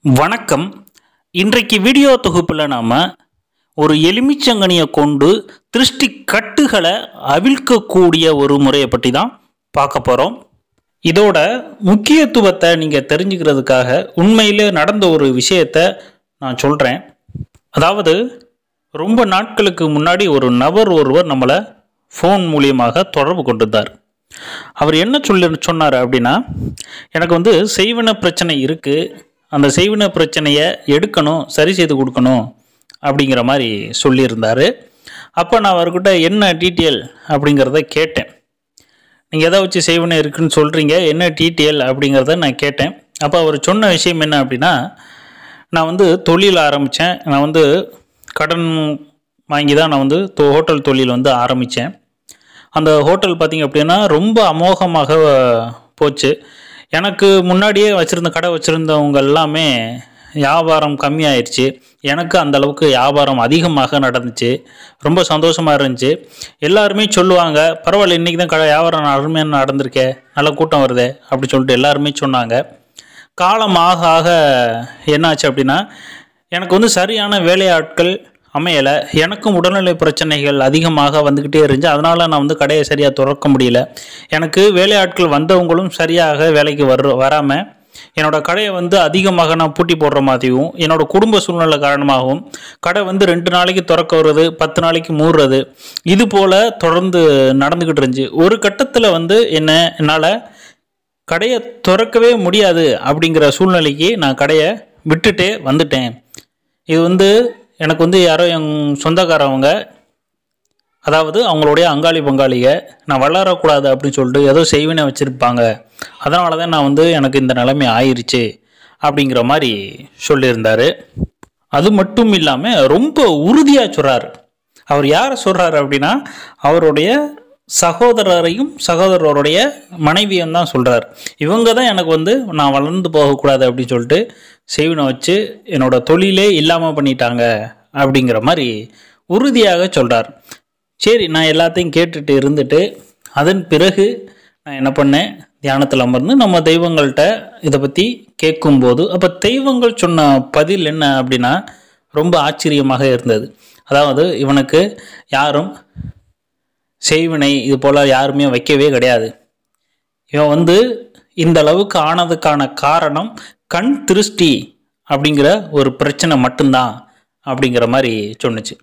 வணக்கம் இன்றைக்கு வீடியோ தொகுப்பில் நாம் ஒரு எலுமிச்சங்கனியை கொண்டு திருஷ்டி கட்டுகளை அவிழ்க்கக்கூடிய ஒரு முறையை பற்றி தான் பார்க்க போகிறோம் இதோட முக்கியத்துவத்தை நீங்கள் தெரிஞ்சுக்கிறதுக்காக உண்மையிலே நடந்த ஒரு விஷயத்தை நான் சொல்கிறேன் அதாவது ரொம்ப நாட்களுக்கு முன்னாடி ஒரு நபர் ஒருவர் நம்மளை ஃபோன் மூலியமாக தொடர்பு கொண்டிருந்தார் அவர் என்ன சொல்லி சொன்னார் அப்படின்னா எனக்கு வந்து செய்வன பிரச்சனை இருக்குது அந்த செய்வன பிரச்சனையை எடுக்கணும் சரி செய்து கொடுக்கணும் அப்படிங்கிற மாதிரி சொல்லியிருந்தார் அப்போ நான் அவர்கிட்ட என்ன டீட்டெயில் அப்படிங்கிறத கேட்டேன் நீங்கள் எதை வச்சு செய்வன இருக்குன்னு சொல்கிறீங்க என்ன டீட்டெயில் அப்படிங்கிறத நான் கேட்டேன் அப்போ அவர் சொன்ன விஷயம் என்ன அப்படின்னா நான் வந்து தொழில் ஆரம்பித்தேன் நான் வந்து கடன் வாங்கி தான் நான் வந்து தொ- ஹோட்டல் தொழில் வந்து ஆரம்பித்தேன் அந்த ஹோட்டல் பார்த்திங்க அப்படின்னா ரொம்ப அமோகமாக போச்சு எனக்கு முன்னாடியே வச்சுருந்த கடை வச்சுருந்தவங்க எல்லாமே வியாபாரம் கம்மியாயிருச்சு எனக்கு அந்த அளவுக்கு வியாபாரம் அதிகமாக நடந்துச்சு ரொம்ப சந்தோஷமாக இருந்துச்சு எல்லாருமே சொல்லுவாங்க பரவாயில்ல இன்றைக்கி தான் கடை வியாபாரம் அருமையாக நடந்திருக்கே நல்ல கூட்டம் வருதே அப்படி சொல்லிட்டு எல்லாருமே சொன்னாங்க காலம் ஆக ஆக என்னாச்சு அப்படின்னா எனக்கு வந்து சரியான வேலையாட்கள் அமையலை எனக்கும் உடல்நிலை பிரச்சனைகள் அதிகமாக வந்துக்கிட்டே இருந்துச்சு அதனால் நான் வந்து கடையை சரியாக திறக்க முடியல எனக்கு வேலையாட்கள் வந்தவங்களும் சரியாக வேலைக்கு வர வராமல் என்னோட கடையை வந்து அதிகமாக நான் பூட்டி போடுற மாதிரியும் என்னோட குடும்ப சூழ்நிலை காரணமாகவும் கடை வந்து ரெண்டு நாளைக்கு திறக்க வருது பத்து நாளைக்கு மூடுறது இது போல் தொடர்ந்து நடந்துக்கிட்டு இருந்துச்சு ஒரு கட்டத்தில் வந்து என்ன என்னால் கடையை திறக்கவே முடியாது அப்படிங்கிற சூழ்நிலைக்கு நான் கடையை விட்டுட்டே வந்துட்டேன் இது வந்து எனக்கு வந்து யாரோ என் சொந்தக்காரவங்க அதாவது அவங்களுடைய அங்காளி பங்காளிக நான் வளரக்கூடாது அப்படின்னு சொல்லிட்டு ஏதோ செய்வினை வச்சுருப்பாங்க அதனால தான் நான் வந்து எனக்கு இந்த நிலைமை ஆயிருச்சு அப்படிங்கிற மாதிரி சொல்லியிருந்தாரு அது மட்டும் இல்லாமல் ரொம்ப உறுதியாக சொல்கிறாரு அவர் யாரை சொல்கிறாரு அப்படின்னா அவருடைய சகோதரரையும் சகோதரருடைய மனைவியும் தான் சொல்கிறார் இவங்க தான் எனக்கு வந்து நான் வளர்ந்து போகக்கூடாது அப்படின்னு சொல்லிட்டு செய்வினை வச்சு என்னோட தொழிலே இல்லாமல் பண்ணிட்டாங்க அப்படிங்கிற மாதிரி உறுதியாக சொல்கிறார் சரி நான் எல்லாத்தையும் கேட்டுட்டு இருந்துட்டு அதன் பிறகு நான் என்ன பண்ணேன் தியானத்தில் அமர்ந்து நம்ம தெய்வங்கள்கிட்ட இதை பற்றி கேட்கும்போது அப்போ தெய்வங்கள் சொன்ன பதில் என்ன அப்படின்னா ரொம்ப ஆச்சரியமாக இருந்தது அதாவது இவனுக்கு யாரும் செய்வினை இது போல் யாருமே வைக்கவே கிடையாது இவன் வந்து இந்த அளவுக்கு ஆனதுக்கான காரணம் கண் திருஷ்டி அப்படிங்கிற ஒரு பிரச்சனை மட்டும்தான் அப்படிங்கிற மாதிரி சொன்னுச்சு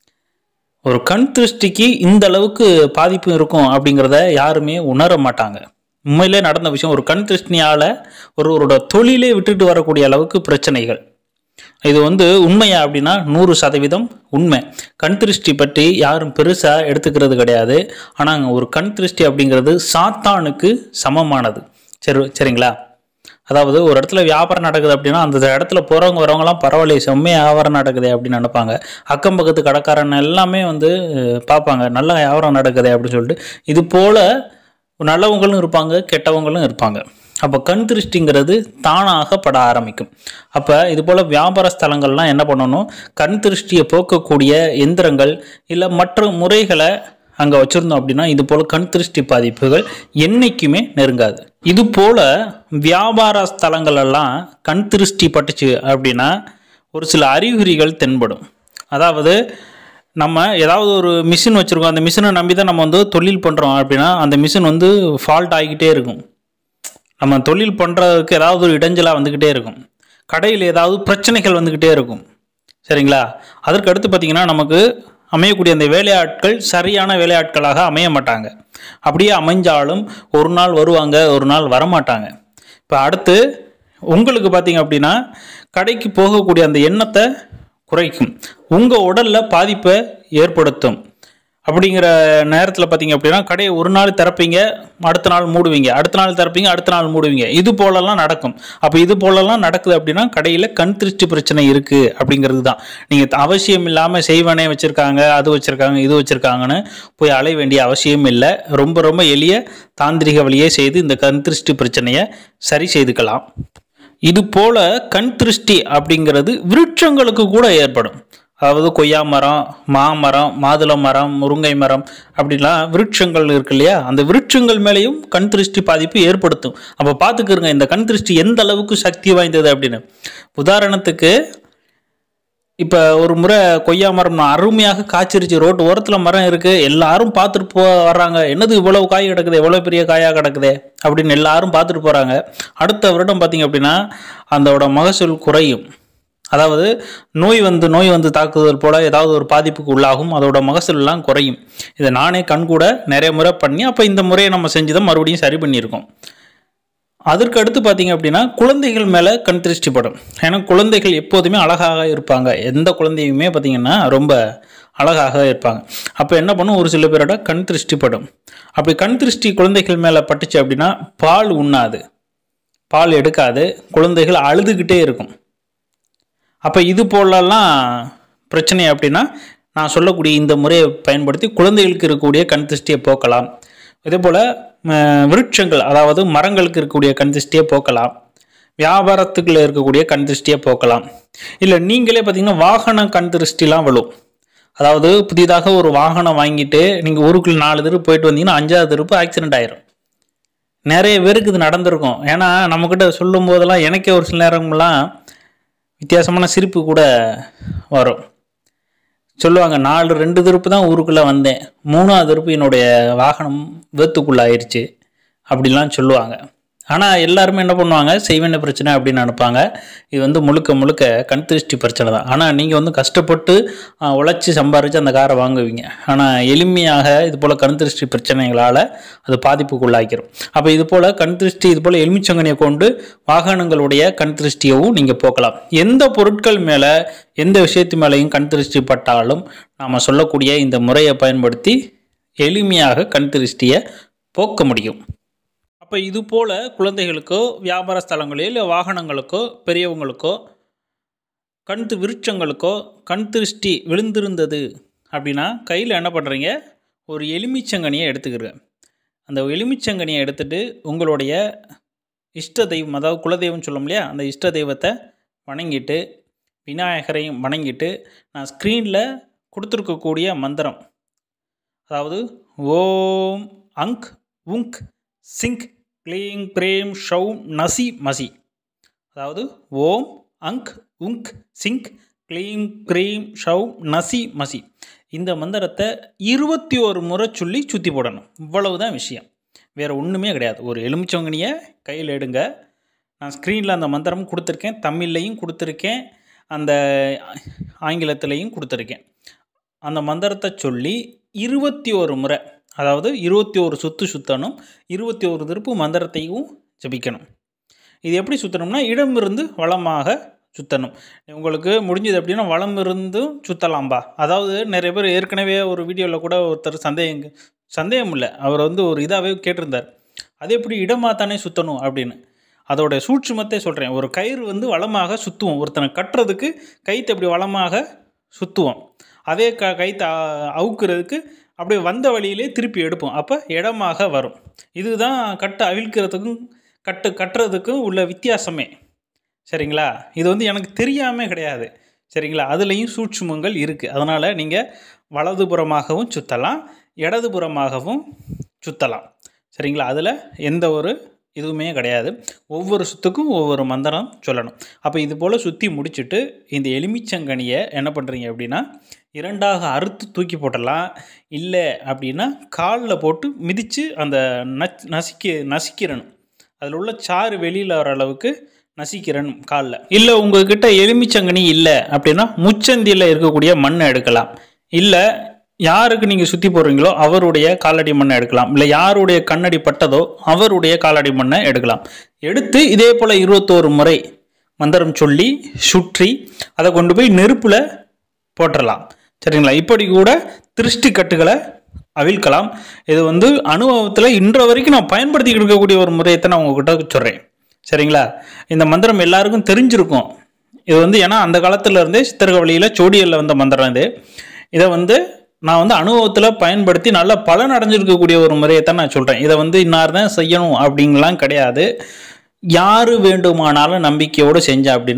ஒரு கண் திருஷ்டிக்கு இந்த அளவுக்கு பாதிப்பு இருக்கும் அப்படிங்கிறத யாருமே உணர மாட்டாங்க உண்மையிலே நடந்த விஷயம் ஒரு கண் திருஷ்டியால் ஒருவரோட தொழிலே விட்டுட்டு வரக்கூடிய அளவுக்கு பிரச்சனைகள் இது வந்து உண்மையா அப்படின்னா நூறு சதவீதம் உண்மை கண் திருஷ்டி பற்றி யாரும் பெருசாக எடுத்துக்கிறது கிடையாது ஆனால் ஒரு கண் திருஷ்டி அப்படிங்கிறது சாத்தானுக்கு சமமானது சரி சரிங்களா அதாவது ஒரு இடத்துல வியாபாரம் நடக்குது அப்படின்னா அந்த இடத்துல போகிறவங்க வரவங்கலாம் பரவாயில்ல செம்மையா வியாபாரம் நடக்குதே அப்படின்னு நினைப்பாங்க அக்கம் பக்கத்து கடைக்காரன் எல்லாமே வந்து அஹ், பார்ப்பாங்க நல்ல வியாபாரம் நடக்குதே அப்படின்னு சொல்லிட்டு இது போல் நல்லவங்களும் இருப்பாங்க கெட்டவங்களும் இருப்பாங்க அப்போ கண் திருஷ்டிங்கிறது தானாக பட ஆரம்பிக்கும் அப்போ இது போல் வியாபார ஸ்தலங்கள்லாம் என்ன பண்ணணும் கண் திருஷ்டியை போக்கக்கூடிய எந்திரங்கள் இல்லை மற்ற முறைகளை அங்கே வச்சுருந்தோம் அப்படின்னா இது போல் கண் திருஷ்டி பாதிப்புகள் என்றைக்குமே நெருங்காது இது போல் வியாபார ஸ்தலங்கள் எல்லாம் கண் திருஷ்டி பட்டுச்சு அப்படின்னா ஒரு சில அறிகுறிகள் தென்படும் அதாவது நம்ம ஏதாவது ஒரு மிஷின் வச்சுருக்கோம் அந்த மிஷினை நம்பி தான் நம்ம வந்து தொழில் பண்ணுறோம் அப்படின்னா அந்த மிஷின் வந்து ஃபால்ட் ஆகிக்கிட்டே இருக்கும் நம்ம தொழில் பண்ணுறதுக்கு ஏதாவது ஒரு இடைஞ்சலாக வந்துக்கிட்டே இருக்கும் கடையில் ஏதாவது பிரச்சனைகள் வந்துக்கிட்டே இருக்கும் சரிங்களா அதற்கு அடுத்து பார்த்திங்கன்னா நமக்கு அமையக்கூடிய அந்த வேலையாட்கள் சரியான வேலையாட்களாக அமைய மாட்டாங்க அப்படியே அமைஞ்சாலும் ஒரு நாள் வருவாங்க ஒரு நாள் வரமாட்டாங்க இப்போ அடுத்து உங்களுக்கு பார்த்தீங்க அப்படின்னா கடைக்கு போகக்கூடிய அந்த எண்ணத்தை குறைக்கும் உங்கள் உடலில் பாதிப்பை ஏற்படுத்தும் அப்படிங்கிற நேரத்தில் பார்த்தீங்க அப்படின்னா கடையை ஒரு நாள் திறப்பீங்க அடுத்த நாள் மூடுவீங்க அடுத்த நாள் திறப்பீங்க அடுத்த நாள் மூடுவீங்க இது போலலாம் நடக்கும் அப்போ இது போலலாம் நடக்குது அப்படின்னா கடையில் கண் திருஷ்டி பிரச்சனை இருக்குது அப்படிங்கிறது தான் நீங்கள் அவசியம் இல்லாமல் செய்வனே வச்சுருக்காங்க அது வச்சுருக்காங்க இது வச்சுருக்காங்கன்னு போய் அலைய வேண்டிய அவசியம் இல்லை ரொம்ப ரொம்ப எளிய தாந்திரிக வழியே செய்து இந்த கண் திருஷ்டி பிரச்சனையை சரி செய்துக்கலாம் இது போல கண் திருஷ்டி அப்படிங்கிறது விருட்சங்களுக்கு கூட ஏற்படும் அதாவது கொய்யா மரம் மாமரம் மாதுளை மரம் முருங்கை மரம் அப்படிலாம் விருட்சங்கள் இருக்கு இல்லையா அந்த விருட்சங்கள் மேலேயும் கண் திருஷ்டி பாதிப்பு ஏற்படுத்தும் அப்போ பார்த்துக்கிறங்க இந்த கண் திருஷ்டி எந்த அளவுக்கு சக்தி வாய்ந்தது அப்படின்னு உதாரணத்துக்கு இப்போ ஒரு முறை கொய்யா மரம் அருமையாக காய்ச்சிருச்சு ரோட்டு ஓரத்தில் மரம் இருக்குது எல்லாரும் பார்த்துட்டு போ வர்றாங்க என்னது இவ்வளவு காய் கிடக்குது எவ்வளோ பெரிய காயாக கிடக்குதே அப்படின்னு எல்லாரும் பார்த்துட்டு போகிறாங்க அடுத்த வருடம் பார்த்தீங்க அப்படின்னா அதோட மகசூல் குறையும் அதாவது நோய் வந்து நோய் வந்து தாக்குதல் போல் ஏதாவது ஒரு பாதிப்புக்கு உள்ளாகும் அதோட மகசூல்லாம் குறையும் இதை நானே கண்கூட நிறைய முறை பண்ணி அப்போ இந்த முறையை நம்ம செஞ்சு தான் மறுபடியும் சரி பண்ணியிருக்கோம் அதற்கு அடுத்து பார்த்தீங்க அப்படின்னா குழந்தைகள் மேலே கண் திருஷ்டி படும் ஏன்னா குழந்தைகள் எப்போதுமே அழகாக இருப்பாங்க எந்த குழந்தையுமே பார்த்தீங்கன்னா ரொம்ப அழகாக இருப்பாங்க அப்போ என்ன பண்ணும் ஒரு சில பேரோட கண் திருஷ்டி படும் அப்படி கண் திருஷ்டி குழந்தைகள் மேலே பட்டுச்சு அப்படின்னா பால் உண்ணாது பால் எடுக்காது குழந்தைகள் அழுதுகிட்டே இருக்கும் அப்போ இது போலலாம் பிரச்சனை அப்படின்னா நான் சொல்லக்கூடிய இந்த முறையை பயன்படுத்தி குழந்தைகளுக்கு இருக்கக்கூடிய கண் திருஷ்டியை போக்கலாம் இதே போல் விருட்சங்கள் அதாவது மரங்களுக்கு இருக்கக்கூடிய கண் திருஷ்டியை போக்கலாம் வியாபாரத்துக்குள்ள இருக்கக்கூடிய கண் திருஷ்டியை போக்கலாம் இல்லை நீங்களே பார்த்தீங்கன்னா வாகன கண் திருஷ்டிலாம் விழும் அதாவது புதிதாக ஒரு வாகனம் வாங்கிட்டு நீங்கள் ஊருக்குள்ள நாலு தெரு போயிட்டு வந்தீங்கன்னா அஞ்சாவது தெருப்பு ஆக்சிடென்ட் ஆயிரும் நிறைய பேருக்கு இது நடந்திருக்கும் ஏன்னா நம்மக்கிட்ட சொல்லும் போதெல்லாம் எனக்கே ஒரு சில நேரம்லாம் வித்தியாசமான சிரிப்பு கூட வரும் சொல்லுவாங்க நாலு ரெண்டு திருப்பு தான் ஊருக்குள்ளே வந்தேன் மூணாவது திருப்பு என்னுடைய வாகனம் விபத்துக்குள்ளாயிருச்சு அப்படிலாம் சொல்லுவாங்க ஆனால் எல்லாருமே என்ன பண்ணுவாங்க செய்வன பிரச்சனை அப்படின்னு நினைப்பாங்க இது வந்து முழுக்க முழுக்க கண் திருஷ்டி பிரச்சனை தான் ஆனால் நீங்கள் வந்து கஷ்டப்பட்டு ஆஹ், உழைச்சி சம்பாரித்து அந்த காரை வாங்குவீங்க ஆனால் எளிமையாக இது போல் கண் திருஷ்டி பிரச்சனைகளால் அது பாதிப்புக்குள்ளாக்கிரும் அப்போ இது போல் கண் திருஷ்டி இது போல் எலுமிச்சங்கனியை கொண்டு வாகனங்களுடைய கண் திருஷ்டியவும் நீங்கள் போக்கலாம் எந்த பொருட்கள் மேலே எந்த விஷயத்து மேலேயும் கண் திருஷ்டி பட்டாலும் நாம் சொல்லக்கூடிய இந்த முறையை பயன்படுத்தி எளிமையாக கண் திருஷ்டியை போக்க முடியும் அப்போ இது போல் குழந்தைகளுக்கோ வியாபார ஸ்தலங்களோ இல்லை வாகனங்களுக்கோ பெரியவங்களுக்கோ கண் தி- விருட்சங்களுக்கோ கண் திருஷ்டி விழுந்திருந்தது அப்படின்னா கையில் என்ன பண்ணுறீங்க ஒரு எலுமிச்சங்கனியை எடுத்துக்கிறங்க அந்த எலுமிச்சங்கனியை எடுத்துட்டு உங்களுடைய இஷ்ட தெய்வம் அதாவது குலதெய்வம் சொல்லும் இல்லையா அந்த இஷ்ட தெய்வத்தை வணங்கிட்டு விநாயகரையும் வணங்கிட்டு நான் ஸ்க்ரீனில் கொடுத்துருக்கக்கூடிய மந்திரம் அதாவது ஓம் அங்க் உங்க் சிங்க் க்ளீங் பிரேம் ஷௌம் நசி மசி அதாவது ஓம் அங்க் உங்க் சிங்க் க்ளீம் க்ரீம் ஷௌம் நசி மசி இந்த மந்திரத்தை இருபத்தி ஒரு முறை சொல்லி சுற்றி போடணும் இவ்வளவுதான் விஷயம் வேறு ஒன்றுமே கிடையாது ஒரு எலுமிச்சவங்கனியை கையில் எடுங்க நான் ஸ்க்ரீனில் அந்த மந்திரம் கொடுத்துருக்கேன் தமிழ்லையும் கொடுத்துருக்கேன் அந்த ஆங்கிலத்திலையும் கொடுத்துருக்கேன் அந்த மந்திரத்தை சொல்லி இருபத்தி ஒரு முறை அதாவது இருபத்தி ஒரு சுத்து சுற்றணும் இருபத்தி ஒரு திருப்பு மந்திரத்தையும் ஜபிக்கணும் இது எப்படி சுற்றணும்னா இடமிருந்து வளமாக சுற்றணும் உங்களுக்கு முடிஞ்சது எப்படின்னா வளம் இருந்தும் சுற்றலாம்பா அதாவது நிறைய பேர் ஏற்கனவே ஒரு வீடியோவில் கூட ஒருத்தர் சந்தேகம் சந்தேகம் இல்லை அவர் வந்து ஒரு இதாகவே கேட்டிருந்தார் அது எப்படி இடமாக தானே சுற்றணும் அப்படின்னு அதோட சூட்சுமத்தை சொல்கிறேன் ஒரு கயிறு வந்து வளமாக சுற்றுவோம் ஒருத்தனை கட்டுறதுக்கு கைத்தை இப்படி வளமாக சுற்றுவோம் அதே க கைத்தை அ- அவுக்கிறதுக்கு அப்படியே வந்த வழியிலே திருப்பி எடுப்போம் அப்போ இடமாக வரும் இதுதான் கட்டை அவிழ்க்கிறதுக்கும் கட்டு கட்டுறதுக்கும் உள்ள வித்தியாசமே சரிங்களா இது வந்து எனக்கு தெரியாமல் கிடையாது சரிங்களா அதுலேயும் சூட்சுமங்கள் இருக்குது அதனால் நீங்கள் வலதுபுறமாகவும் சுற்றலாம் இடதுபுறமாகவும் சுற்றலாம் சரிங்களா அதில் எந்த ஒரு இதுவுமே கிடையாது ஒவ்வொரு சுத்துக்கும் ஒவ்வொரு மந்திரம் சொல்லணும் அப்போ இது போல் சுற்றி முடிச்சுட்டு இந்த எலுமிச்சங்கனியை என்ன பண்ணுறீங்க அப்படின்னா இரண்டாக அறுத்து தூக்கி போட்டலாம் இல்லை அப்படின்னா காலில் போட்டு மிதித்து அந்த நச் நசுக்கி நசுக்கிறணும் அதில் உள்ள சாறு வெளியில் வர அளவுக்கு நசிக்கிறணும் காலில் இல்லை உங்ககிட்ட எலுமிச்சங்கனி இல்லை அப்படின்னா முச்சந்தியில் இருக்கக்கூடிய மண்ணை எடுக்கலாம் இல்லை யாருக்கு நீங்கள் சுற்றி போடுறீங்களோ அவருடைய காலடி மண்ணை எடுக்கலாம் இல்லை யாருடைய கண்ணடி பட்டதோ அவருடைய காலடி மண்ணை எடுக்கலாம் எடுத்து இதே போல் இருபத்தோரு முறை மந்திரம் சொல்லி சுற்றி அதை கொண்டு போய் நெருப்பில் போட்டுடலாம் சரிங்களா இப்படி கூட திருஷ்டி கட்டுகளை அவிழ்க்கலாம் இது வந்து அனுபவத்தில் இன்ற வரைக்கும் நான் பயன்படுத்திக்கிட்டு இருக்கக்கூடிய ஒரு முறையத்தை நான் உங்ககிட்ட சொல்கிறேன் சரிங்களா இந்த மந்திரம் எல்லாருக்கும் தெரிஞ்சிருக்கும் இது வந்து ஏன்னா அந்த காலத்துல இருந்தே சித்தர்க வழியில் சோடியலில் வந்த மந்திரம் இது இதை வந்து நான் வந்து அனுபவத்தில் பயன்படுத்தி நல்ல பலன் அடைஞ்சிருக்கக்கூடிய ஒரு முறையைத்தான் நான் சொல்கிறேன் இதை வந்து இன்னார் தான் செய்யணும் அப்படிங்கலாம் கிடையாது யார் வேண்டுமானாலும் நம்பிக்கையோடு செஞ்சா அப்படின்னா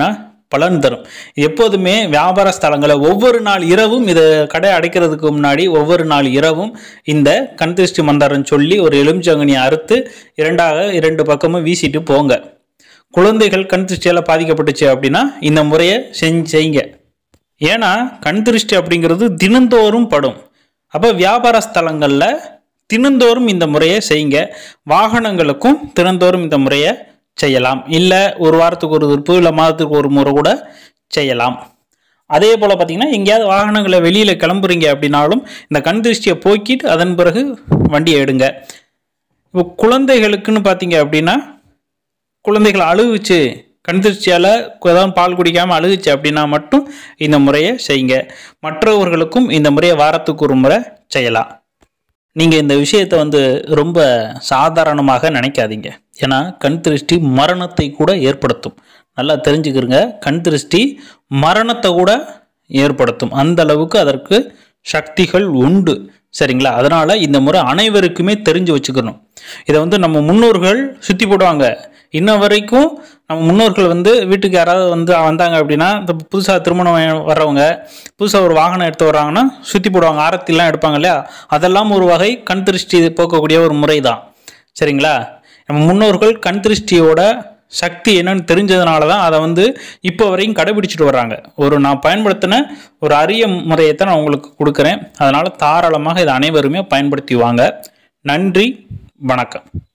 பலன் தரும் எப்போதுமே வியாபார ஸ்தலங்களை ஒவ்வொரு நாள் இரவும் இதை கடை அடைக்கிறதுக்கு முன்னாடி ஒவ்வொரு நாள் இரவும் இந்த கண் திருஷ்டி மந்தாரம் சொல்லி ஒரு எலுமிச்சங்கனியை அறுத்து இரண்டாக இரண்டு பக்கமும் வீசிட்டு போங்க குழந்தைகள் கண் திருஷ்டியால் பாதிக்கப்பட்டுச்சு அப்படின்னா இந்த முறையை செஞ்சு செய்யுங்க ஏன்னா கண் திருஷ்டி அப்படிங்கிறது தினந்தோறும் படும் அப்போ வியாபார ஸ்தலங்களில் தினந்தோறும் இந்த முறையை செய்யுங்க வாகனங்களுக்கும் தினந்தோறும் இந்த முறையை செய்யலாம் இல்லை ஒரு வாரத்துக்கு ஒரு திருப்பு இல்லை மாதத்துக்கு ஒரு முறை கூட செய்யலாம் அதே போல் பார்த்தீங்கன்னா எங்கேயாவது வாகனங்களை வெளியில் கிளம்புறீங்க அப்படின்னாலும் இந்த கண் திருஷ்டியை போக்கிட்டு அதன் பிறகு வண்டியை எடுங்க இப்போ குழந்தைகளுக்குன்னு பார்த்தீங்க அப்படின்னா குழந்தைகள் அழுகுச்சு கண் திருஷ்டியால் ஏதாவது பால் குடிக்காமல் அழுகுச்சு அப்படின்னா மட்டும் இந்த முறையை செய்யுங்க மற்றவர்களுக்கும் இந்த முறையை வாரத்துக்கு ஒரு முறை செய்யலாம் நீங்கள் இந்த விஷயத்தை வந்து ரொம்ப சாதாரணமாக நினைக்காதீங்க ஏன்னா கண் திருஷ்டி மரணத்தை கூட ஏற்படுத்தும் நல்லா தெரிஞ்சுக்கிறங்க கண் திருஷ்டி மரணத்தை கூட ஏற்படுத்தும் அந்த அளவுக்கு அதற்கு சக்திகள் உண்டு சரிங்களா அதனால இந்த முறை அனைவருக்குமே தெரிஞ்சு வச்சுக்கணும் இதை வந்து நம்ம முன்னோர்கள் சுற்றி போடுவாங்க இன்ன வரைக்கும் நம்ம முன்னோர்கள் வந்து வீட்டுக்கு யாராவது வந்து வந்தாங்க அப்படின்னா இந்த புதுசாக திருமணம் வர்றவங்க புதுசாக ஒரு வாகனம் எடுத்து வர்றாங்கன்னா சுற்றி போடுவாங்க ஆரத்திலாம் எடுப்பாங்க இல்லையா அதெல்லாம் ஒரு வகை கண் திருஷ்டி போக்கக்கூடிய ஒரு முறை தான் சரிங்களா நம்ம முன்னோர்கள் கண் திருஷ்டியோட சக்தி என்னன்னு தெரிஞ்சதுனால தான் அதை வந்து இப்போ வரையும் கடைபிடிச்சிட்டு வர்றாங்க ஒரு நான் பயன்படுத்தின ஒரு அரிய முறையை தான் நான் உங்களுக்கு கொடுக்குறேன் அதனால் தாராளமாக இதை அனைவருமே பயன்படுத்தி வாங்க நன்றி வணக்கம்